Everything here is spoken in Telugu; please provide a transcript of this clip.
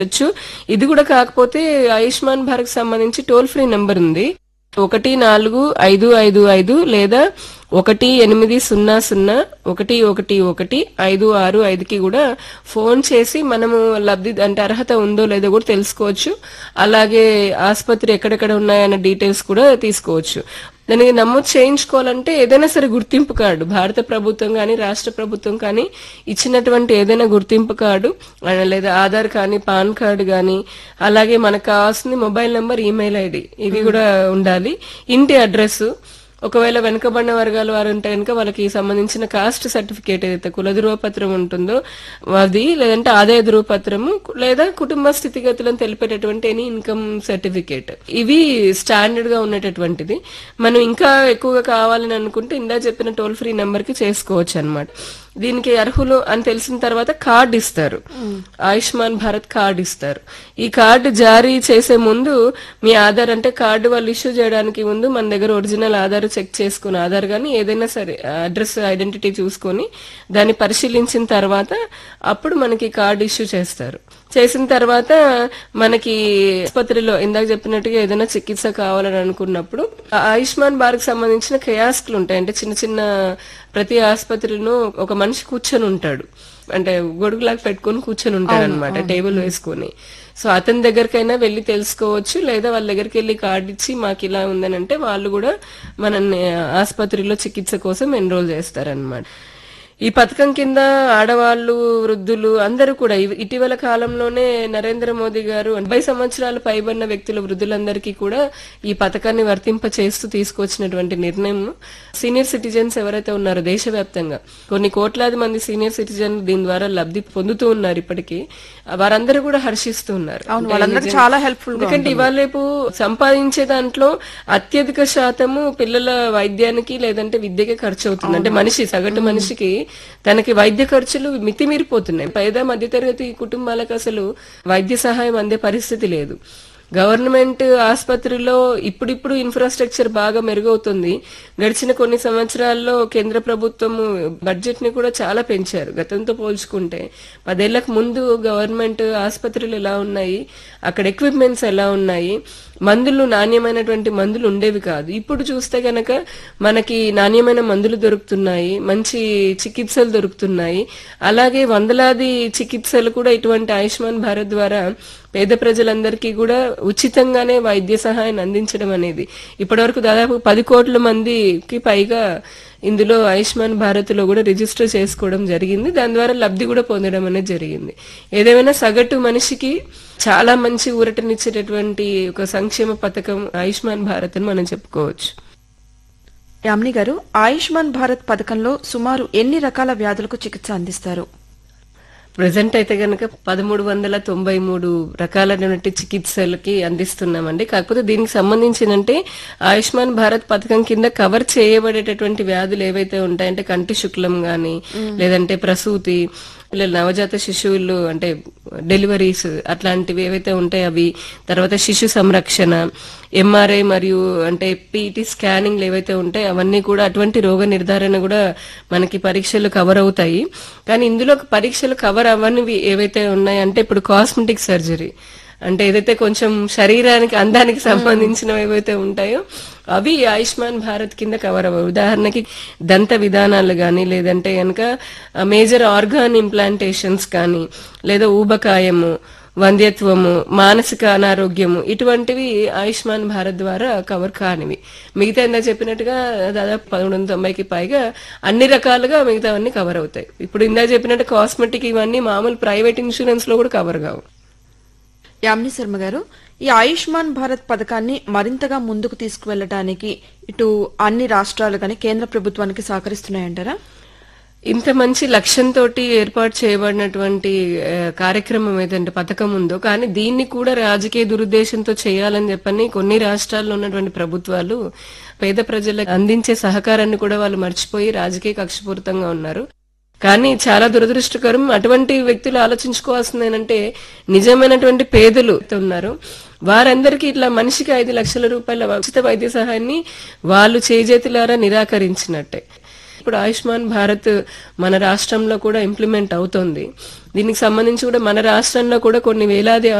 వచ్చు ఇది కూడా కాకపోతే ఆయుష్మాన్ భారత్ సంబంధించి టోల్ ఫ్రీ నెంబర్ ఉంది ఒకటి నాలుగు ఐదు ఐదు ఐదు లేదా ఒకటి ఎనిమిది సున్నా సున్నా ఒకటి ఒకటి ఒకటి ఐదు ఆరు ఐదుకి కూడా ఫోన్ చేసి మనము లబ్ధి అంటే అర్హత ఉందో లేదో కూడా తెలుసుకోవచ్చు అలాగే ఆసుపత్రి ఎక్కడెక్కడ ఉన్నాయన్న డీటెయిల్స్ కూడా తీసుకోవచ్చు దానికి నమోదు చేయించుకోవాలంటే ఏదైనా సరే గుర్తింపు కార్డు భారత ప్రభుత్వం కానీ రాష్ట్ర ప్రభుత్వం కానీ ఇచ్చినటువంటి ఏదైనా గుర్తింపు కార్డు ఆ, లేదా ఆధార్ కానీ పాన్ కార్డు కానీ అలాగే మనకు కావాల్సింది మొబైల్ నంబర్ ఈమెయిల్ ఐడి ఇవి కూడా ఉండాలి ఇంటి అడ్రస్ ఒకవేళ వెనుకబడిన వర్గాల వారు ఉంటే కనుక వాళ్ళకి సంబంధించిన కాస్ట్ సర్టిఫికేట్ ఏదైతే కుల ధృవపత్రం ఉంటుందో అది లేదంటే ఆదాయ ధృవపత్రము లేదా కుటుంబ స్థితిగతులను తెలిపేటటువంటి ఎనీ ఇన్కమ్ సర్టిఫికేట్ ఇవి స్టాండర్డ్ గా ఉండేటటువంటిది మనం ఇంకా ఎక్కువగా కావాలని అనుకుంటే ఇందా చెప్పిన టోల్ ఫ్రీ నెంబర్ కి చేసుకోవచ్చు అన్నమాట దీనికి అర్హులు అని తెలిసిన తర్వాత కార్డు ఇస్తారు ఆయుష్మాన్ భారత్ కార్డు ఇస్తారు ఈ కార్డు జారీ చేసే ముందు మీ ఆధార్ అంటే కార్డు వాళ్ళు ఇష్యూ చేయడానికి ముందు మన దగ్గర ఒరిజినల్ ఆధార్ చెక్ చేసుకుని ఆధార్ కానీ ఏదైనా సరే అడ్రస్ ఐడెంటిటీ చూసుకొని దాన్ని పరిశీలించిన తర్వాత అప్పుడు మనకి కార్డు ఇష్యూ చేస్తారు చేసిన తర్వాత మనకి ఆసుపత్రిలో ఇందాక చెప్పినట్టుగా ఏదైనా చికిత్స కావాలని అనుకున్నప్పుడు ఆ ఆయుష్మాన్ భారత్ సంబంధించిన కయాస్కులు ఉంటాయి అంటే చిన్న చిన్న ప్రతి ఆసుపత్రిలో ఒక మనిషి కూర్చొని ఉంటాడు అంటే గొడుగులాగా పెట్టుకొని కూర్చొని ఉంటాడు అనమాట టేబుల్ వేసుకొని సో అతని దగ్గరకైనా వెళ్ళి తెలుసుకోవచ్చు లేదా వాళ్ళ దగ్గరికి వెళ్ళి కార్డు ఇచ్చి మాకు ఇలా ఉందని అంటే వాళ్ళు కూడా మనల్ని ఆసుపత్రిలో చికిత్స కోసం ఎన్రోల్ చేస్తారనమాట ఈ పథకం కింద ఆడవాళ్లు వృద్ధులు అందరూ కూడా ఇవ- ఇటీవల కాలంలోనే నరేంద్ర మోదీ గారు డెబ్బై సంవత్సరాలు పైబడిన వ్యక్తుల వృద్ధులందరికీ కూడా ఈ పథకాన్ని వర్తింప చేస్తూ తీసుకొచ్చినటువంటి నిర్ణయం సీనియర్ సిటిజన్స్ ఎవరైతే ఉన్నారో దేశవ్యాప్తంగా కొన్ని కోట్లాది మంది సీనియర్ సిటిజన్ దీని ద్వారా లబ్ధి పొందుతూ ఉన్నారు ఇప్పటికీ వారందరూ కూడా హర్షిస్తూ ఉన్నారు అవును, అంటే వాళ్ళందరికీ నిజం- చాలా helpful గా ఎందుకంటే ఇవాళ రేపు సంపాదించే దాంట్లో అత్యధిక శాతము పిల్లల వైద్యానికి లేదంటే విద్యకే ఖర్చు అవుతుంది అంటే మనిషి సగటు మనిషికి తనకి వైద్య ఖర్చులు మితిమీరిపోతున్నాయి పేద మధ్యతరగతి కుటుంబాలకు అసలు వైద్య సహాయం అందే పరిస్థితి లేదు గవర్నమెంట్ ఆసుపత్రిలో ఇప్పుడిప్పుడు ఇన్ఫ్రాస్ట్రక్చర్ బాగా మెరుగవుతుంది గడిచిన కొన్ని సంవత్సరాల్లో కేంద్ర ప్రభుత్వం బడ్జెట్ ని కూడా చాలా పెంచారు గతంతో పోల్చుకుంటే పదేళ్లకు ముందు గవర్నమెంట్ ఆసుపత్రులు ఎలా ఉన్నాయి అక్కడ ఎక్విప్మెంట్స్ ఎలా ఉన్నాయి మందులు నాణ్యమైనటువంటి మందులు ఉండేవి కాదు ఇప్పుడు చూస్తే గనక మనకి నాణ్యమైన మందులు దొరుకుతున్నాయి మంచి చికిత్సలు దొరుకుతున్నాయి అలాగే వందలాది చికిత్సలు కూడా ఇటువంటి ఆయుష్మాన్ భారత్ ద్వారా పేద ప్రజలందరికీ కూడా ఉచితంగానే వైద్య సహాయాన్ని అందించడం అనేది ఇప్పటివరకు దాదాపు పది కోట్ల మందికి పైగా ఇందులో ఆయుష్మాన్ భారత్ లో కూడా రిజిస్టర్ చేసుకోవడం జరిగింది దాని ద్వారా లబ్ధి కూడా పొందడం అనేది జరిగింది ఏదేమైనా సగటు మనిషికి చాలా మంచి ఊరటనిచ్చేటటువంటి ఒక సంక్షేమ పథకం ఆయుష్మాన్ భారత్ అని మనం చెప్పుకోవచ్చు యామిని గారు ఆయుష్మాన్ భారత్ పథకంలో సుమారు ఎన్ని రకాల వ్యాధులకు చికిత్స అందిస్తారు ప్రజెంట్ అయితే గనక పదమూడు వందల తొంభై మూడు రకాలైనటువంటి చికిత్సలకి అందిస్తున్నామండి కాకపోతే దీనికి సంబంధించినంటే ఆయుష్మాన్ భారత్ పథకం కింద కవర్ చేయబడేటటువంటి వ్యాధులు ఏవైతే ఉంటాయంటే కంటి శుక్లం గాని లేదంటే ప్రసూతి లేదా నవజాత శిశువులు అంటే డెలివరీస్ అట్లాంటివి ఏవైతే ఉంటాయో అవి తర్వాత శిశు సంరక్షణ ఎంఆర్ఐ మరియు అంటే పీటీ స్కానింగ్లు ఏవైతే ఉంటాయో అవన్నీ కూడా అటువంటి రోగ నిర్ధారణ కూడా మనకి పరీక్షలు కవర్ అవుతాయి కానీ ఇందులో పరీక్షలు కవర్ అవ్వనివి ఏవైతే ఉన్నాయంటే ఇప్పుడు కాస్మెటిక్ సర్జరీ అంటే ఏదైతే కొంచెం శరీరానికి అందానికి సంబంధించినవి ఏవైతే ఉంటాయో అవి ఆయుష్మాన్ భారత్ కింద కవర్ అవ్వవు ఉదాహరణకి దంత విధానాలు కానీ లేదంటే కనుక మేజర్ ఆర్గాన్ ఇంప్లాంటేషన్స్ కానీ లేదా ఊబకాయము వంధ్యత్వము మానసిక అనారోగ్యము ఇటువంటివి ఆయుష్మాన్ భారత్ ద్వారా కవర్ కానివి మిగతా ఇందా చెప్పినట్టుగా దాదాపు పదమూడు వందల తొంభైకి పైగా అన్ని రకాలుగా మిగతావన్నీ కవర్ అవుతాయి ఇప్పుడు ఇందా చెప్పినట్టు కాస్మెటిక్ ఇవన్నీ మామూలు ప్రైవేట్ ఇన్సూరెన్స్ లో కూడా కవర్ కావు యామిని శర్మ గారు ఈ ఆయుష్మాన్ భారత్ పథకాన్ని మరింతగా ముందుకు తీసుకువెళ్ళడానికి ఇటు అన్ని రాష్ట్రాలు కానీ కేంద్ర ప్రభుత్వానికి సహకరిస్తున్నాయంటారా ఇంత మంచి లక్ష్యంతో ఏర్పాటు చేయబడినటువంటి ఆ, కార్యక్రమం ఏదంటే పథకం ఉందో కానీ దీన్ని కూడా రాజకీయ దురుద్దేశంతో చేయాలని చెప్పని కొన్ని రాష్ట్రాల్లో ఉన్నటువంటి ప్రభుత్వాలు పేద ప్రజలకు అందించే సహకారాన్ని కూడా వాళ్ళు మర్చిపోయి రాజకీయ కక్షపూరితంగా ఉన్నారు కానీ చాలా దురదృష్టకరం అటువంటి వ్యక్తులు ఆలోచించుకోవాల్సింది ఏంటంటే నిజమైనటువంటి పేదలు ఉన్నారు వారందరికీ ఇట్లా మనిషికి ఐదు లక్షల రూపాయల ఉచిత వైద్య సహాయాన్ని వాళ్ళు చేజేతులారా నిరాకరించినట్టే ఇప్పుడు ఆయుష్మాన్ భారత్ మన రాష్ట్రంలో కూడా ఇంప్లిమెంట్ అవుతోంది దీనికి సంబంధించి కూడా మన రాష్ట్రంలో కూడా కొన్ని వేలాది